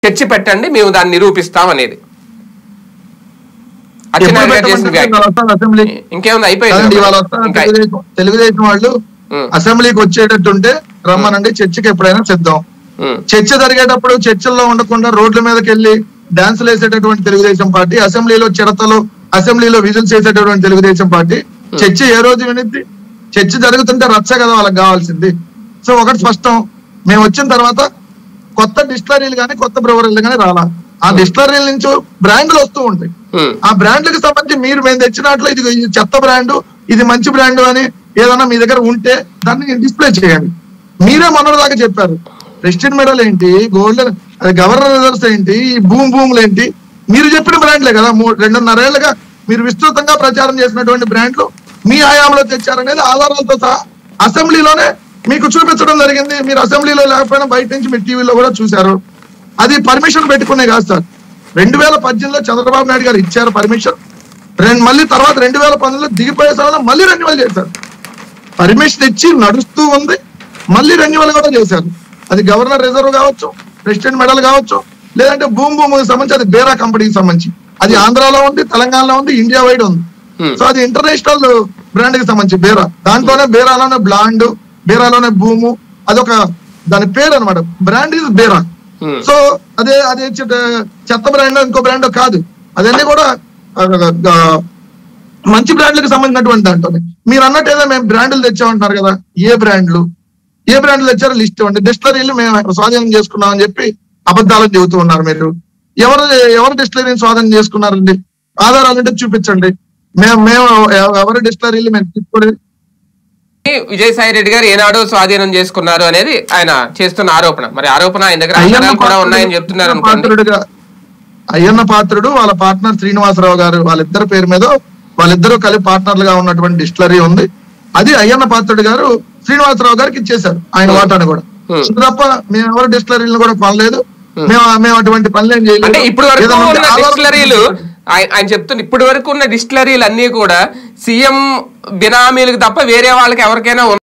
చర్చ పెట్టండి మేము దాన్ని నిరూపిస్తాం అనేది అచ్చెన్నాయుడు గారు చేసిన వ్యాఖ్య అసెంబ్లీ ఇంకేముంది కాదండి, అయిపోయింది ఇవాళ వస్తారు ఇంకా తెలుగుదేశం తెలుగుదేశం వాళ్ళు ఉం. అసెంబ్లీకి వచ్చేటట్టుంటే రమ్మనండి చర్చకి ఎప్పుడైనా సిద్ధం ఉం. చర్చ జరిగేటప్పుడు చర్చల్లో ఉండకుండా రోడ్ల మీదకి వెళ్ళి డాన్సులు వేసేటటువంటి తెలుగుదేశం పార్టీ అసెంబ్లీలో చిరతలు అసెంబ్లీలో విజిల్స్ వేసేటటువంటి తెలుగుదేశం పార్టీ చర్చ ఏ రోజు వినిద్ది చర్చ జరుగుతుంటే రచ్చ కదా వాళ్ళకి కావాల్సింది సో ఒకటి స్పష్టం మేము వచ్చిన తర్వాత కొత్త డిస్టలరీలు కానీ కొత్త బ్రవరీలు కానీ రాలా ఆ డిస్టలరీల నుంచి బ్రాండ్లు వస్తూ ఉంటాయి ఉం. ఆ బ్రాండ్లకు సంబంధించి మీరు మేము తెచ్చినట్లు ఇది ఇది చెత్త బ్రాండ్ ఇది మంచి బ్రాండ్ అని ఏదైనా మీ దగ్గర ఉంటే దాన్ని డిస్ప్లే చేయండి మీరే మొన్నటిదాకా చెప్పారు ప్రెస్టిడ్ మెడల్ ఏంటి గోల్డ్ గవర్నర్ రిజర్వ్స్ ఏంటి ఈ భూమి భూములు ఏంటి మీరు చెప్పిన బ్రాండ్లే కదా మూడు రెండున్నరేళ్లుగా మీరు విస్తృతంగా ప్రచారం చేసినటువంటి బ్రాండ్లు మీ హయాంలో తెచ్చారనేది ఆధారాలతో సహా అసెంబ్లీలోనే మీకు చూపించడం జరిగింది మీరు అసెంబ్లీలో లేకపోయినా బయట నుంచి మీరు టీవీలో కూడా చూశారు అది పర్మిషన్ పెట్టుకునే కాదు సార్ రెండు వేల పద్దెనిమిదిలో చంద్రబాబు నాయుడు గారు ఇచ్చారు పర్మిషన్ రెండు మళ్ళీ తర్వాత రెండు వేల పంతొమ్మిదిలో దిగిపోయే సమయంలో మళ్ళీ రెన్యువల్ చేశారు పర్మిషన్ ఇచ్చి నడుస్తూ ఉంది మళ్ళీ రెన్యువల్ కూడా చేశారు అది గవర్నర్ రిజర్వ్ కావచ్చు ప్రెసిడెంట్ మెడల్ కావచ్చు లేదంటే భూమి భూమికి సంబంధించి అది బేరా కంపెనీకి సంబంధించి అది ఆంధ్రాలో ఉంది తెలంగాణలో ఉంది ఇండియా వైడ్ ఉంది Hmm. సో అది ఇంటర్నేషనల్ బ్రాండ్ కి సంబంధించి బేరా దాంట్లోనే బేరాలోనే బ్లాండ్ బేరాలోనే భూము అదొక దాని పేరు అనమాట బ్రాండ్ ఇస్ బేరా Hmm. సో అదే అదే చెత్త- చెత్త బ్రాండ్ ఇంకో బ్రాండ్ కాదు అదన్నీ కూడా ఆ, ఆ, మంచి బ్రాండ్లకు సంబంధించినటువంటి దాంట్లోనే మీరు అన్నట్టు ఏదో మేము బ్రాండ్లు తెచ్చామంటున్నారు కదా ఏ బ్రాండ్లు ఏ బ్రాండ్లు తెచ్చారో లిస్ట్ ఇవ్వండి డిస్టిలరీలు మేము స్వాధీనం చేసుకున్నాం అని చెప్పి అబద్ధాలను చెబుతూ ఉన్నారు మీరు ఎవరు ఎవరు డిస్టిలరీని స్వాధీనం చేసుకున్నారండి ఆధారాలు అంటే చూపించండి మేము మేము ఎవ- ఎవరు డిస్టిలరీలు మేము తీసుకోలేదు విజయసాయి రెడ్డి గారు ఏనాడు స్వాధీనం చేసుకున్నారు అనేది ఆయన చేస్తున్న ఆరోపణ మరి ఆరోపణ ఆయన దగ్గర ఆధారాలు కూడా ఉన్నాయని చెప్తున్నారు అయ్యన్న అనుకోండి పాత్రుడుగా అయ్యన్న పాత్రుడు వాళ్ళ పార్ట్నర్ శ్రీనివాసరావు గారు వాళ్ళిద్దరి పేరు మీద వాళ్ళిద్దరూ కలిపి పార్ట్నర్లుగా ఉన్నటువంటి డిస్టిలరీ ఉంది అది అయ్యన్న పాత్రుడు గారు శ్రీనివాసరావు గారికి ఇచ్చేశారు ఆయన వాటాను కూడా Hmm. ఇది తప్ప మేము ఎవరు డిస్టిలరీలను కూడా కొనలేదు మేము మేము అటువంటి పనులు ఏం చేయలేదు అంటే ఇప్పటి వరకు ఏదైనా ఉంటే ఉన్న ఆధారం- డిస్టిలరీలు ఆయన ఆయన చెప్తున్న ఇప్పటి వరకు ఉన్న డిస్టిలరీలు అన్ని కూడా సీఎం బినామీలకు తప్ప వేరే వాళ్ళకి ఎవరికైనా